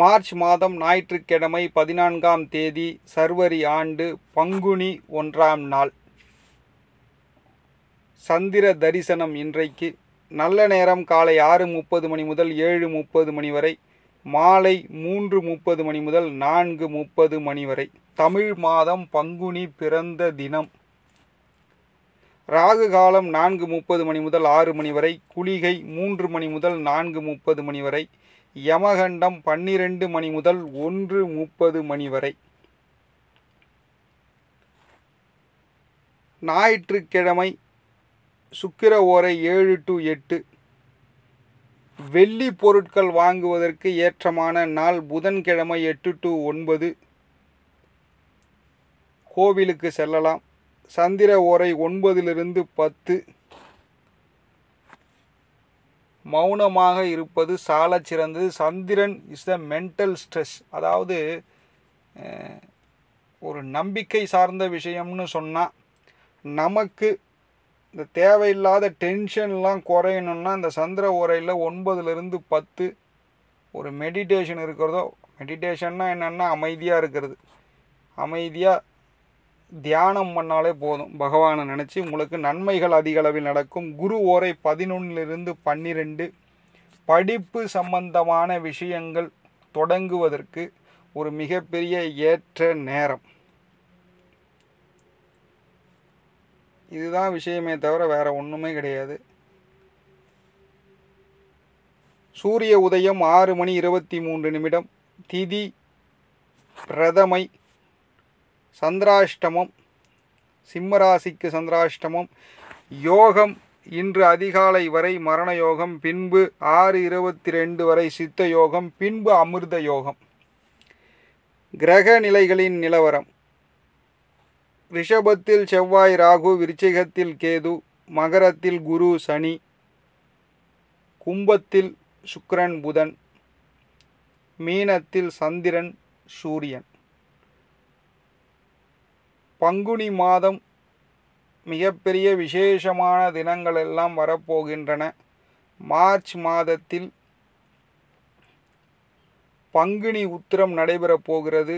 March மாதம் ஞாயிற்றுக்கிழமை பதினான்காம் தேதி சர்வரி ஆண்டு பங்குனி ஒன்றாம் நாள் சந்திர தரிசனம் இன்றைக்கு நல்ல நேரம் காலை ஆறு முப்பது மணி முதல் ஏழு முப்பது மணி வரை மாலை மூன்று முப்பது மணி முதல் நான்கு முப்பது மணி வரை தமிழ் மாதம் பங்குனி பிறந்த தினம் ராகு காலம் நான்கு முப்பது மணி முதல் ஆறு மணி வரை குளிகை மூன்று மணி முதல் நான்கு முப்பது மணி வரை யமகண்டம் பன்னிரண்டு மணி முதல் ஒன்று முப்பது மணி வரை ஞாயிற்றுக்கிழமை சுக்கிர ஓரை ஏழு டு எட்டு வெள்ளி பொருட்கள் வாங்குவதற்கு ஏற்றமான நாள் புதன்கிழமை எட்டு டு ஒன்பது கோவிலுக்கு செல்லலாம் சந்திர ஓரை ஒன்பதிலிருந்து பத்து மௌனமாக இருப்பது சாலச் சிறந்தது Chandran is the mental stress அதாவது அஹ், ஒரு நம்பிக்கை சார்ந்த விஷயம்னு சொன்னால் நமக்கு இந்த தேவையில்லாத டென்ஷன்லாம் குறையணும்னா இந்த சந்திர ஓரையில் ஒன்பதுலேருந்து பத்து ஒரு மெடிடேஷன் இருக்கிறதோ மெடிடேஷன்னா என்னென்னா அமைதியாக இருக்கிறது அமைதியாக தியானம் பண்ணாலே போதும் பகவானை நினச்சி உங்களுக்கு நன்மைகள் அதிக அளவில் நடக்கும் குரு ஓரை பதினொன்னிலிருந்து பன்னிரெண்டு படிப்பு சம்பந்தமான விஷயங்கள் தொடங்குவதற்கு ஒரு மிகப்பெரிய ஏற்ற நேரம் இதுதான் விஷயமே தவிர வேற ஒன்றுமே கிடையாது சூரிய உதயம் ஆறு மணி இருபத்தி மூன்று நிமிடம் திதி பிரதமை சந்திராஷ்டமம் சிம்மராசிக்கு சந்திராஷ்டமம் யோகம் இன்று அதிகாலை வரை மரண யோகம் பின்பு ஆறு இருபத்தி ரெண்டு வரை சித்த யோகம் பின்பு அமிர்த யோகம் கிரக நிலைகளின் நிலவரம் ரிஷபத்தில் செவ்வாய் ராகு விருச்சிகத்தில் கேது மகரத்தில் குரு சனி கும்பத்தில் சுக்கிரன் புதன் மீனத்தில் சந்திரன் சூரியன் பங்குனி மாதம் மிகப்பெரிய விசேஷமான தினங்கள் எல்லாம் வரப்போகின்றன மார்ச் மாதத்தில் பங்குனி உத்திரம் நடைபெறப் போகிறது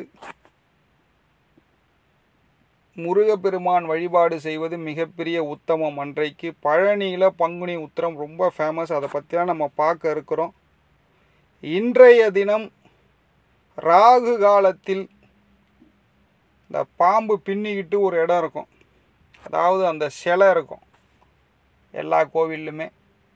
முருகப்பெருமான் வழிபாடு செய்வது மிகப்பெரிய உத்தமம் அன்றைக்கு பழனியில் பங்குனி உத்திரம் ரொம்ப ஃபேமஸ் அதை பற்றிலாம் நம்ம பார்க்க இருக்கிறோம் இன்றைய தினம் ராகு காலத்தில் இந்த பாம்பு பின்னிக்கிட்டு ஒரு இடம் இருக்கும் அதாவது அந்த சிலை இருக்கும் எல்லா கோவில்லுமே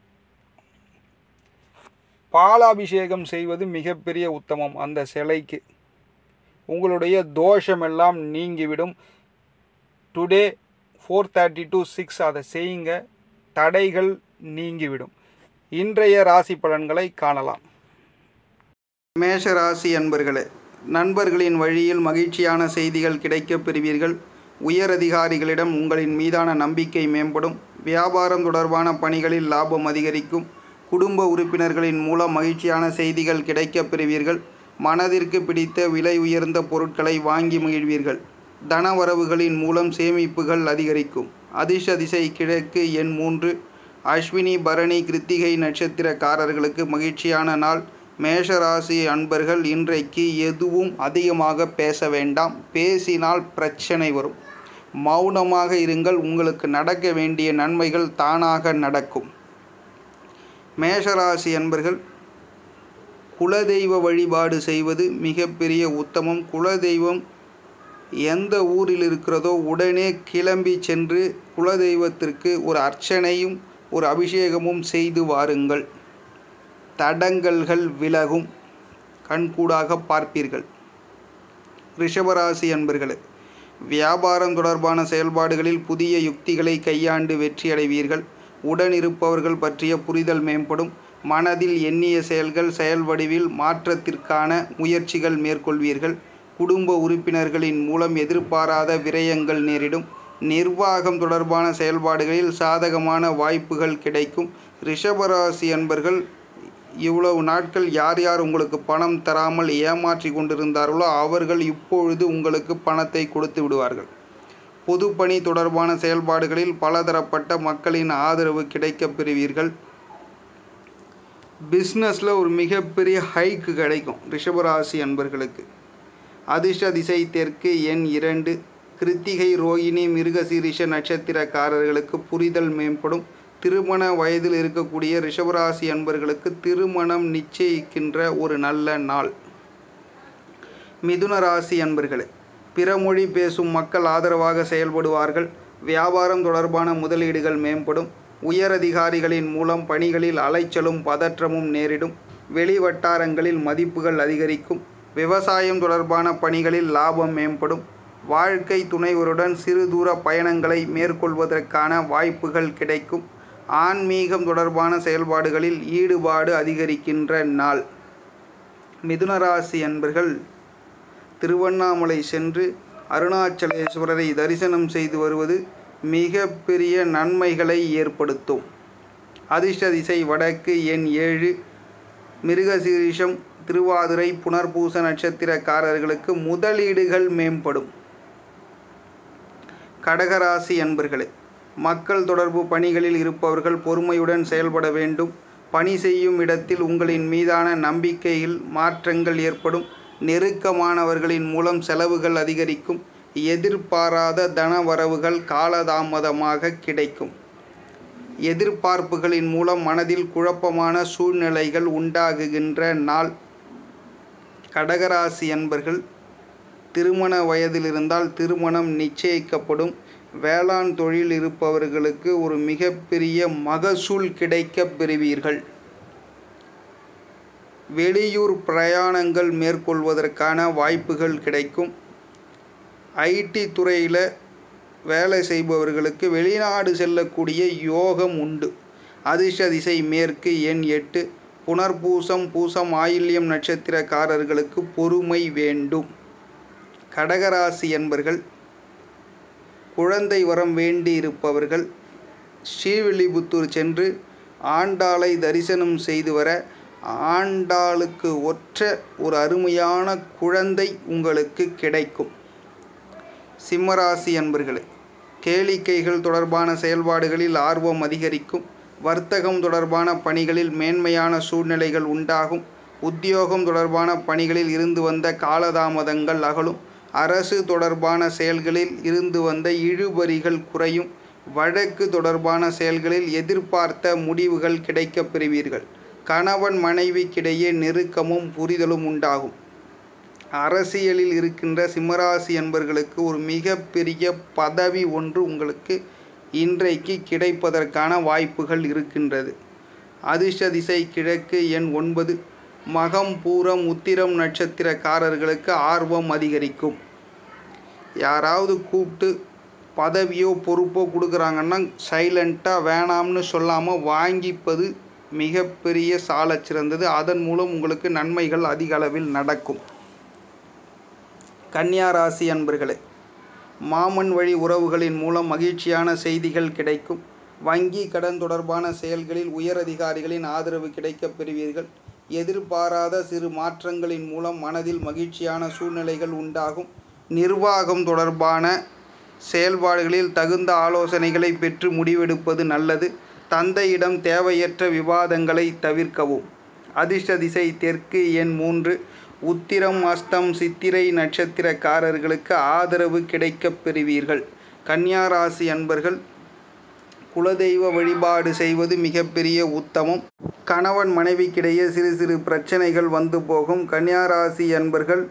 பாலாபிஷேகம் செய்வது மிகப்பெரிய உத்தமம் அந்த சிலைக்கு உங்களுடைய தோஷமெல்லாம் நீங்கிவிடும் today four thirty two six அதை செய்யுங்க தடைகள் நீங்கிவிடும் இன்றைய ராசி பலன்களை காணலாம் மேஷ ராசி அன்பர்களே நண்பர்களின் வழியில் மகிழ்ச்சியான செய்திகள் கிடைக்கப் பெறுவீர்கள் உயர் அதிகாரிகளிடம் உங்களின் மீதான நம்பிக்கை மேம்படும் வியாபாரம் தொடர்பான பணிகளில் லாபம் அதிகரிக்கும் குடும்ப உறுப்பினர்களின் மூலம் மகிழ்ச்சியான செய்திகள் கிடைக்கப் பெறுவீர்கள் மனதிற்கு பிடித்த விலை உயர்ந்த பொருட்களை வாங்கி மகிழ்வீர்கள் தனவரவுகளின் மூலம் சேமிப்புகள் அதிகரிக்கும் அதிர்ஷ திசை கிழக்கு எண் மூன்று அஸ்வினி பரணி கிருத்திகை நட்சத்திரக்காரர்களுக்கு மகிழ்ச்சியான நாள் மேஷராசி அன்பர்கள் இன்றைக்கு எதுவும் அதிகமாக பேச வேண்டாம் பேசினால் பிரச்சனை வரும் மௌனமாக இருங்கள் உங்களுக்கு நடக்க வேண்டிய நன்மைகள் தானாக நடக்கும் மேஷராசி அன்பர்கள் குலதெய்வ வழிபாடு செய்வது மிகப்பெரிய உத்தமம் குலதெய்வம் எந்த ஊரில் இருக்கிறதோ உடனே கிளம்பி சென்று குலதெய்வத்திற்கு ஒரு அர்ச்சனையும் ஒரு அபிஷேகமும் செய்து வாருங்கள் தடங்கல்கள் விலகும் கண்கூடாக பார்ப்பீர்கள் ரிஷபராசி அன்பர்களே வியாபாரம் தொடர்பான செயல்பாடுகளில் புதிய யுக்திகளை கையாண்டு வெற்றியடைவீர்கள் உடன் இருப்பவர்கள் பற்றிய புரிதல் மேம்படும் மனதில் எண்ணிய செயல்கள் செயல் வடிவில் மாற்றத்திற்கான முயற்சிகள் மேற்கொள்வீர்கள் குடும்ப உறுப்பினர்களின் மூலம் எதிர்பாராத விரயங்கள் நேரிடும் நிர்வாகம் தொடர்பான செயல்பாடுகளில் சாதகமான வாய்ப்புகள் கிடைக்கும் ரிஷபராசி அன்பர்கள் இவ்வளவு நாட்கள் யார் யார் உங்களுக்கு பணம் தராமல் ஏமாற்றி கொண்டிருந்தார்களோ அவர்கள் இப்பொழுது உங்களுக்கு பணத்தை கொடுத்து விடுவார்கள் பொதுப்பணி தொடர்பான செயல்பாடுகளில் பலதரப்பட்ட மக்களின் ஆதரவு கிடைக்கப் பெறுவீர்கள் பிஸ்னஸில் ஒரு மிகப்பெரிய ஹைக்கு கிடைக்கும் ரிஷபராசி அன்பர்களுக்கு அதிர்ஷ்ட திசை தெற்கு எண் இரண்டு கிருத்திகை ரோகிணி மிருகசீரிஷ நட்சத்திரக்காரர்களுக்கு புரிதல் மேம்படும் திருமண வயதில் இருக்கக்கூடிய ரிஷபராசி அன்பர்களுக்கு திருமணம் நிச்சயிக்கின்ற ஒரு நல்ல நாள் மிதுன ராசி அன்பர்களே பிற மொழி பேசும் மக்கள் ஆதரவாக செயல்படுவார்கள் வியாபாரம் தொடர்பான முதலீடுகள் மேம்படும் உயரதிகாரிகளின் மூலம் பணிகளில் அலைச்சலும் பதற்றமும் நேரிடும் வெளி வட்டாரங்களில் மதிப்புகள் அதிகரிக்கும் விவசாயம் தொடர்பான பணிகளில் லாபம் மேம்படும் வாழ்க்கை துணைவருடன் சிறு தூர பயணங்களை மேற்கொள்வதற்கான வாய்ப்புகள் கிடைக்கும் ஆன்மீகம் தொடர்பான செயல்பாடுகளில் ஈடுபாடு அதிகரிக்கின்ற நாள் மிதுனராசி அன்பர்கள் திருவண்ணாமலை சென்று அருணாச்சலேஸ்வரரை தரிசனம் செய்து வருவது மிக பெரிய நன்மைகளை ஏற்படுத்தும் அதிர்ஷ்ட திசை வடக்கு எண் ஏழு மிருகசீரிஷம் திருவாதிரை புனர்பூச நட்சத்திரக்காரர்களுக்கு முதலீடுகள் மேம்படும் கடகராசி அன்பர்களே மக்கள் தொடர்பு பணிகளில் இருப்பவர்கள் பொறுமையுடன் செயல்பட வேண்டும் பணி செய்யும் இடத்தில் உங்களின் மீதான நம்பிக்கையில் மாற்றங்கள் ஏற்படும் நெருக்கமானவர்களின் மூலம் செலவுகள் அதிகரிக்கும் எதிர்பாராத தன வரவுகள் காலதாமதமாக கிடைக்கும் எதிர்பார்ப்புகளின் மூலம் மனதில் குழப்பமான சூழ்நிலைகள் உண்டாகுகின்ற நாள் கடகராசி அன்பர்கள் திருமண வயதில் இருந்தால் திருமணம் நிச்சயிக்கப்படும் வேளாண் தொழில் இருப்பவர்களுக்கு ஒரு மிகப்பெரிய மகசூல் கிடைக்கப் பெறுவீர்கள் வெளியூர் பிரயாணங்கள் மேற்கொள்வதற்கான வாய்ப்புகள் கிடைக்கும் ஐடி துறையில் வேலை செய்பவர்களுக்கு வெளிநாடு செல்லக்கூடிய யோகம் உண்டு அதிர்ஷ்ட திசை மேற்கு எண் எட்டு புனர்பூசம் பூசம் ஆயில்யம் நட்சத்திரக்காரர்களுக்கு பொறுமை வேண்டும் கடகராசி என்பர்கள் குழந்தை வரம் வேண்டி இருப்பவர்கள் ஸ்ரீவில்லிபுத்தூர் சென்று ஆண்டாளை தரிசனம் செய்து வர ஆண்டாளுக்கு ஒற்ற ஒரு அருமையான குழந்தை உங்களுக்கு கிடைக்கும் சிம்மராசி அன்பர்களே கேளிக்கைகள் தொடர்பான செயல்பாடுகளில் ஆர்வம் அதிகரிக்கும் வர்த்தகம் தொடர்பான பணிகளில் மேன்மையான சூழ்நிலைகள் உண்டாகும் உத்தியோகம் தொடர்பான பணிகளில் இருந்து வந்த காலதாமதங்கள் அகலும் அரசு தொடர்பான செயல்களில் இருந்து வந்த இழுபறிகள் குறையும் வழக்கு தொடர்பான செயல்களில் எதிர்பார்த்த முடிவுகள் கிடைக்கப் பெறுவீர்கள் கணவன் மனைவிக்கிடையே நெருக்கமும் புரிதலும் உண்டாகும் அரசியலில் இருக்கின்ற சிம்மராசி என்பர்களுக்கு ஒரு மிகப்பெரிய பதவி ஒன்று உங்களுக்கு இன்றைக்கு கிடைப்பதற்கான வாய்ப்புகள் இருக்கின்றது அதிர்ஷ்ட திசை கிழக்கு எண் ஒன்பது மகம் பூரம் உத்திரம் நட்சத்திரக்காரர்களுக்கு ஆர்வம் அதிகரிக்கும் யாராவது கூப்பிட்டு பதவியோ பொறுப்போ கொடுக்குறாங்கன்னா சைலண்ட்டாக வேணாம்னு சொல்லாமல் வாங்கிப்பது மிகப்பெரிய சாலச் சிறந்தது அதன் மூலம் உங்களுக்கு நன்மைகள் அதிக அளவில் நடக்கும் கன்னியா ராசி அன்பர்களே மாமன் வழி உறவுகளின் மூலம் மகிழ்ச்சியான செய்திகள் கிடைக்கும் வங்கி கடன் தொடர்பான செயல்களில் உயரதிகாரிகளின் ஆதரவு கிடைக்கப் பெறுவீர்கள் எதிர்பாராத சிறு மாற்றங்களின் மூலம் மனதில் மகிழ்ச்சியான சூழ்நிலைகள் உண்டாகும் நிர்வாகம் தொடர்பான செயல்பாடுகளில் தகுந்த ஆலோசனைகளை பெற்று முடிவெடுப்பது நல்லது தந்தையிடம் தேவையற்ற விவாதங்களை தவிர்க்கவும் அதிர்ஷ்ட திசை தெற்கு எண் மூன்று உத்திரம் அஸ்தம் சித்திரை நட்சத்திரக்காரர்களுக்கு ஆதரவு கிடைக்கப் பெறுவீர்கள் கன்னியா ராசி அன்பர்கள் குலதெய்வ வழிபாடு செய்வது மிகப்பெரிய உத்தமம் கணவன் மனைவிக்கிடையே சிறு சிறு பிரச்சனைகள் வந்து போகும் கன்னியா ராசி அன்பர்கள்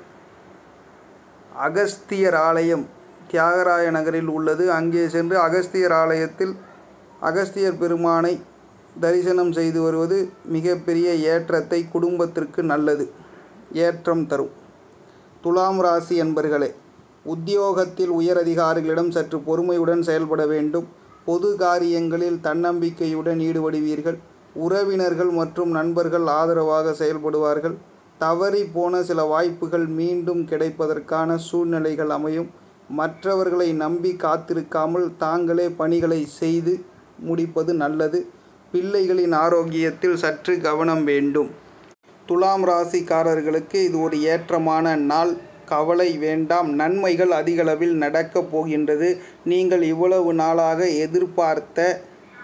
அகஸ்தியர் ஆலயம் தியாகராய நகரில் உள்ளது அங்கே சென்று அகஸ்தியர் ஆலயத்தில் அகஸ்தியர் பெருமானை தரிசனம் செய்து வருவது மிகப்பெரிய ஏற்றத்தை குடும்பத்திற்கு நல்லது ஏற்றம் தரும் துலாம் ராசி என்பர்களே உத்தியோகத்தில் உயரதிகாரிகளிடம் சற்று பொறுமையுடன் செயல்பட வேண்டும் பொது காரியங்களில் தன்னம்பிக்கையுடன் ஈடுபடுவீர்கள் உறவினர்கள் மற்றும் நண்பர்கள் ஆதரவாக செயல்படுவார்கள் தவறி போன சில வாய்ப்புகள் மீண்டும் கிடைப்பதற்கான சூழ்நிலைகள் அமையும் மற்றவர்களை நம்பி காத்திருக்காமல் தாங்களே பணிகளை செய்து முடிப்பது நல்லது பிள்ளைகளின் ஆரோக்கியத்தில் சற்று கவனம் வேண்டும் துலாம் ராசிக்காரர்களுக்கு இது ஒரு ஏற்றமான நாள் கவலை வேண்டாம் நன்மைகள் அதிகளவில் நடக்கப் போகின்றது நீங்கள் இவ்வளவு நாளாக எதிர்பார்த்த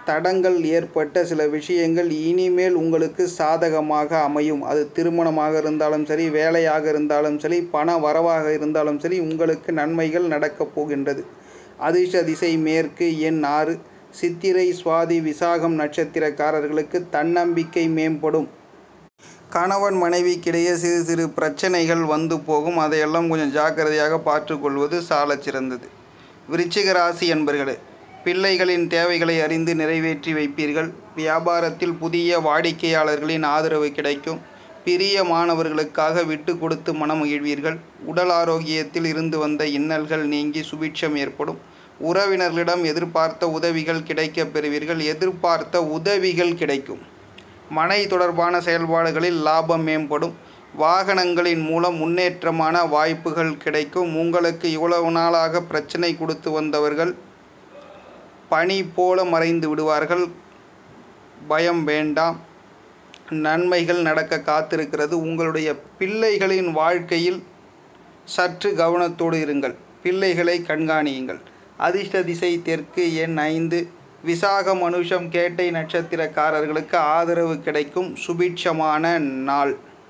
தடங்கள் ஏற்பட்ட சில விஷயங்கள் இனிமேல் உங்களுக்கு சாதகமாக அமையும் அது திருமணமாக இருந்தாலும் சரி வேலையாக இருந்தாலும் சரி பண வரவாக இருந்தாலும் சரி உங்களுக்கு நன்மைகள் நடக்கப் போகின்றது அதிர்ஷ்ட திசை மேற்கு எண் ஆறு சித்திரை சுவாதி விசாகம் நட்சத்திரக்காரர்களுக்கு தன்னம்பிக்கை மேம்படும் கணவன் மனைவிக்கிடையே சிறு சிறு பிரச்சனைகள் வந்து போகும் அதையெல்லாம் கொஞ்சம் ஜாக்கிரதையாக பார்த்துக்கொள்வது சாலச் சிறந்தது விருச்சிக ராசி என்பர்களே பிள்ளைகளின் தேவைகளை அறிந்து நிறைவேற்றி வைப்பீர்கள் வியாபாரத்தில் புதிய வாடிக்கையாளர்களின் ஆதரவு கிடைக்கும் பிரிய மாணவர்களுக்காக விட்டு கொடுத்து மனம் மகிழ்வீர்கள் உடல் ஆரோக்கியத்தில் இருந்து வந்த இன்னல்கள் நீங்கி சுபிட்சம் ஏற்படும் உறவினர்களிடம் எதிர்பார்த்த உதவிகள் கிடைக்கப் பெறுவீர்கள் எதிர்பார்த்த உதவிகள் கிடைக்கும் மனை தொடர்பான செயல்பாடுகளில் லாபம் மேம்படும் வாகனங்களின் மூலம் முன்னேற்றமான வாய்ப்புகள் கிடைக்கும் உங்களுக்கு இவ்வளவு நாளாக பிரச்சனை கொடுத்து வந்தவர்கள் பனி போல மறைந்து விடுவார்கள் பயம் வேண்டாம் நன்மைகள் நடக்க காத்திருக்கிறது உங்களுடைய பிள்ளைகளின் வாழ்க்கையில் சற்று கவனத்தோடு இருங்கள் பிள்ளைகளை கண்காணியுங்கள் அதிர்ஷ்ட திசை தெற்கு எண் ஐந்து விசாக மனுஷம் கேட்டை நட்சத்திரக்காரர்களுக்கு ஆதரவு கிடைக்கும் சுபிட்சமான நாள்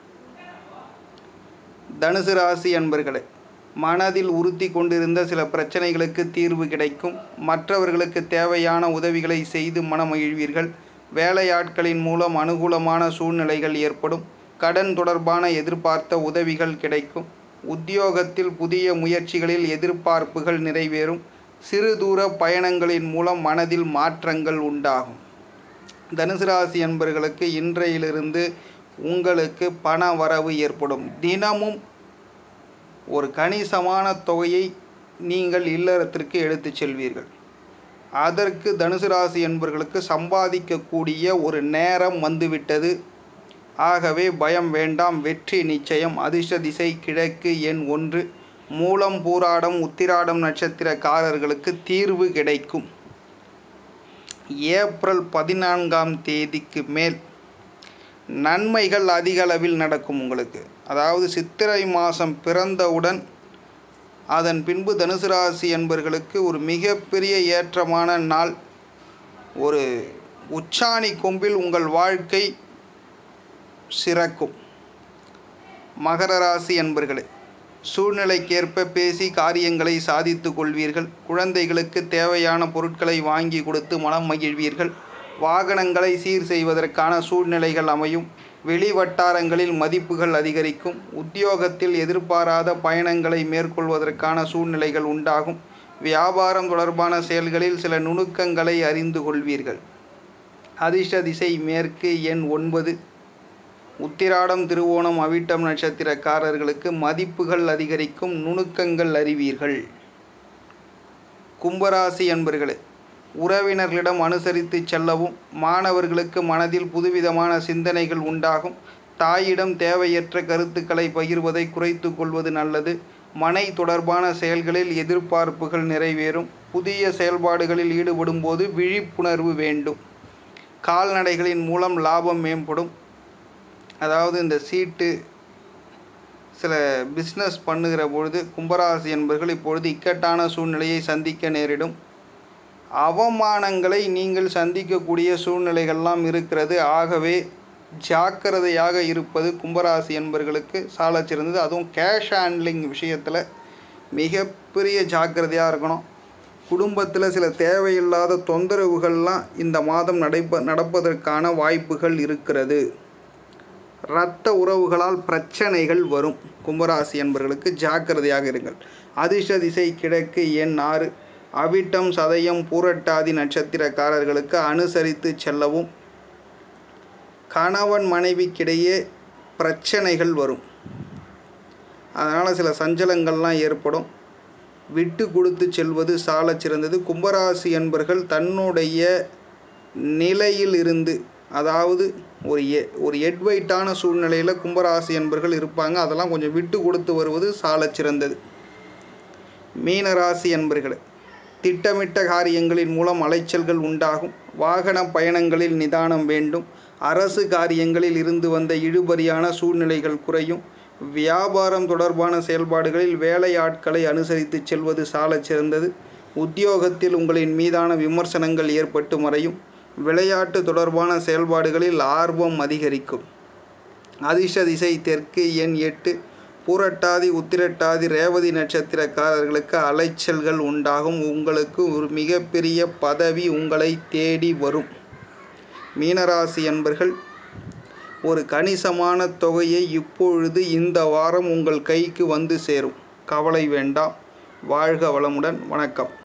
தனுசு ராசி அன்பர்களே மனதில் உறுத்தி கொண்டிருந்த சில பிரச்சனைகளுக்கு தீர்வு கிடைக்கும் மற்றவர்களுக்கு தேவையான உதவிகளை செய்து மனமகிழ்வீர்கள் வேலையாட்களின் மூலம் அனுகூலமான சூழ்நிலைகள் ஏற்படும் கடன் தொடர்பான எதிர்பார்த்த உதவிகள் கிடைக்கும் உத்தியோகத்தில் புதிய முயற்சிகளில் எதிர்பார்ப்புகள் நிறைவேறும் சிறு தூர பயணங்களின் மூலம் மனதில் மாற்றங்கள் உண்டாகும் தனுசு ராசி என்பர்களுக்கு இன்றையிலிருந்து உங்களுக்கு பண வரவு ஏற்படும் தினமும் ஒரு கணிசமான தொகையை நீங்கள் இல்லறத்திற்கு எடுத்துச் செல்வீர்கள் அதற்கு தனுசு ராசி என்பர்களுக்கு சம்பாதிக்கக்கூடிய ஒரு நேரம் வந்துவிட்டது ஆகவே பயம் வேண்டாம் வெற்றி நிச்சயம் அதிர்ஷ்ட திசை கிழக்கு எண் ஒன்று மூலம் பூராடம் உத்திராடம் நட்சத்திரக்காரர்களுக்கு தீர்வு கிடைக்கும் ஏப்ரல் பதினான்காம் தேதிக்கு மேல் நன்மைகள் அதிக அளவில் நடக்கும் உங்களுக்கு அதாவது சித்திரை மாதம் பிறந்தவுடன் அதன் பின்பு தனுசு ராசி என்பர்களுக்கு ஒரு மிகப்பெரிய ஏற்றமான நாள் ஒரு உச்சாணி கொம்பில் உங்கள் வாழ்க்கை சிறக்கும் மகர ராசி என்பர்களே சூழ்நிலைக்கேற்ப பேசி காரியங்களை சாதித்து கொள்வீர்கள் குழந்தைகளுக்கு தேவையான பொருட்களை வாங்கி கொடுத்து மனம் மகிழ்வீர்கள் வாகனங்களை சீர் செய்வதற்கான சூழ்நிலைகள் அமையும் வெளி வட்டாரங்களில் மதிப்புகள் அதிகரிக்கும் உத்தியோகத்தில் எதிர்பாராத பயணங்களை மேற்கொள்வதற்கான சூழ்நிலைகள் உண்டாகும் வியாபாரம் தொடர்பான செயல்களில் சில நுணுக்கங்களை அறிந்து கொள்வீர்கள் அதிர்ஷ்ட திசை மேற்கு எண் ஒன்பது உத்திராடம் திருவோணம் அவிட்டம் நட்சத்திரக்காரர்களுக்கு மதிப்புகள் அதிகரிக்கும் நுணுக்கங்கள் அறிவீர்கள் கும்பராசி அன்பர்களே உறவினர்களிடம் அனுசரித்து செல்லவும் மாணவர்களுக்கு மனதில் புதுவிதமான சிந்தனைகள் உண்டாகும் தாயிடம் தேவையற்ற கருத்துக்களை பகிர்வதை குறைத்து கொள்வது நல்லது மனை தொடர்பான செயல்களில் எதிர்பார்ப்புகள் நிறைவேறும் புதிய செயல்பாடுகளில் ஈடுபடும் போது விழிப்புணர்வு வேண்டும் கால்நடைகளின் மூலம் லாபம் மேம்படும் அதாவது இந்த சீட்டு சில பிஸ்னஸ் பண்ணுகிற பொழுது கும்பராசி என்பர்கள் இப்பொழுது இக்கட்டான சூழ்நிலையை சந்திக்க நேரிடும் அவமானங்களை நீங்கள் சந்திக்கக்கூடிய சூழ்நிலைகள்லாம் இருக்கிறது ஆகவே ஜாக்கிரதையாக இருப்பது கும்பராசி என்பர்களுக்கு சாலச் சிறந்தது அதுவும் கேஷ் ஹேண்ட்லிங் விஷயத்தில் மிகப்பெரிய ஜாக்கிரதையாக இருக்கணும் குடும்பத்தில் சில தேவையில்லாத தொந்தரவுகள்லாம் இந்த மாதம் நடைப நடப்பதற்கான வாய்ப்புகள் இருக்கிறது இரத்த உறவுகளால் பிரச்சனைகள் வரும் கும்பராசி என்பர்களுக்கு ஜாக்கிரதையாக இருங்கள் அதிர்ஷ்ட திசை கிழக்கு எண் ஆறு அவிட்டம் சதயம் பூரட்டாதி நட்சத்திரக்காரர்களுக்கு அனுசரித்து செல்லவும் கணவன் மனைவிக்கிடையே பிரச்சனைகள் வரும் அதனால் சில சஞ்சலங்கள்லாம் ஏற்படும் விட்டு கொடுத்து செல்வது சாலச் சிறந்தது கும்பராசி என்பர்கள் தன்னுடைய நிலையில் இருந்து அதாவது ஒரு எ ஒரு எட்வைட்டான சூழ்நிலையில் கும்பராசி என்பர்கள் இருப்பாங்க அதெல்லாம் கொஞ்சம் விட்டு கொடுத்து வருவது சாலச் சிறந்தது மீனராசி என்பர்களே திட்டமிட்ட காரியங்களின் மூலம் அலைச்சல்கள் உண்டாகும் வாகன பயணங்களில் நிதானம் வேண்டும் அரசு காரியங்களில் இருந்து வந்த இழுபறியான சூழ்நிலைகள் குறையும் வியாபாரம் தொடர்பான செயல்பாடுகளில் வேலையாட்களை அனுசரித்து செல்வது சாலச் சிறந்தது உத்தியோகத்தில் உங்களின் மீதான விமர்சனங்கள் ஏற்பட்டு மறையும் விளையாட்டு தொடர்பான செயல்பாடுகளில் ஆர்வம் அதிகரிக்கும் அதிர்ஷ்ட திசை தெற்கு எண் எட்டு பூரட்டாதி உத்திரட்டாதி ரேவதி நட்சத்திரக்காரர்களுக்கு அலைச்சல்கள் உண்டாகும் உங்களுக்கு ஒரு மிகப்பெரிய பதவி உங்களை தேடி வரும் மீனராசி என்பர்கள் ஒரு கணிசமான தொகையை இப்பொழுது இந்த வாரம் உங்கள் கைக்கு வந்து சேரும் கவலை வேண்டாம் வாழ்க வளமுடன் வணக்கம்